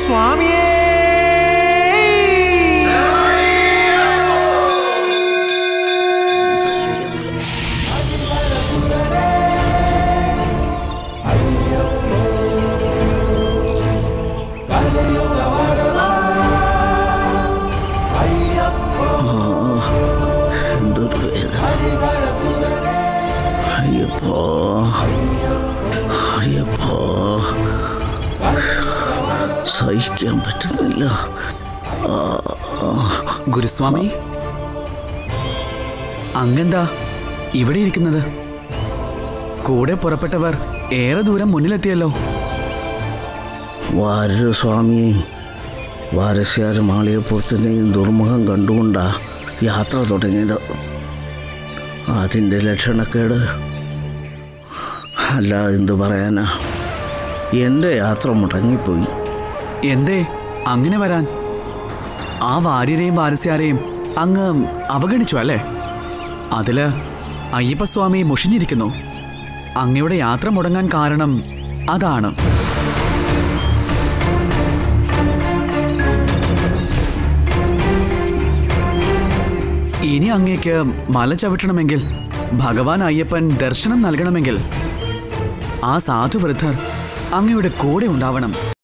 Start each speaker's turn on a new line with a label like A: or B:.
A: സ്വാമിയേ
B: എന്തൊരു വേദന അയ്യപ്പോ അയ്യപ്പോ സഹിക്കാൻ പറ്റുന്നില്ല
C: ഗുരുസ്വാമി അങ്ങെന്താ ഇവിടെ ഇരിക്കുന്നത് കൂടെ പുറപ്പെട്ടവർ ഏറെ ദൂരം മുന്നിലെത്തിയല്ലോ
B: വാരരു സ്വാമിയെയും വാരസ്യാരും ആളിയപ്പുറത്തിൻ്റെയും ദുർമുഖം കണ്ടുകൊണ്ടാ യാത്ര തുടങ്ങിയത് അതിൻ്റെ ലക്ഷണക്കേട് അല്ല എന്തു പറയാനാ എൻ്റെ യാത്ര മുടങ്ങിപ്പോയി
C: എന്തേ അങ്ങനെ വരാൻ ആ വാര്യരെയും വാരസ്യാരെയും അങ്ങ് അവഗണിച്ചു അല്ലേ അതില് അയ്യപ്പസ്വാമി മുഷിഞ്ഞിരിക്കുന്നു അങ്ങയുടെ യാത്ര മുടങ്ങാൻ കാരണം അതാണ് ഇനി അങ്ങേക്ക് മല ചവിട്ടണമെങ്കിൽ ഭഗവാൻ അയ്യപ്പൻ ദർശനം നൽകണമെങ്കിൽ ആ സാധുവൃദ്ധർ അങ്ങയുടെ കൂടെ ഉണ്ടാവണം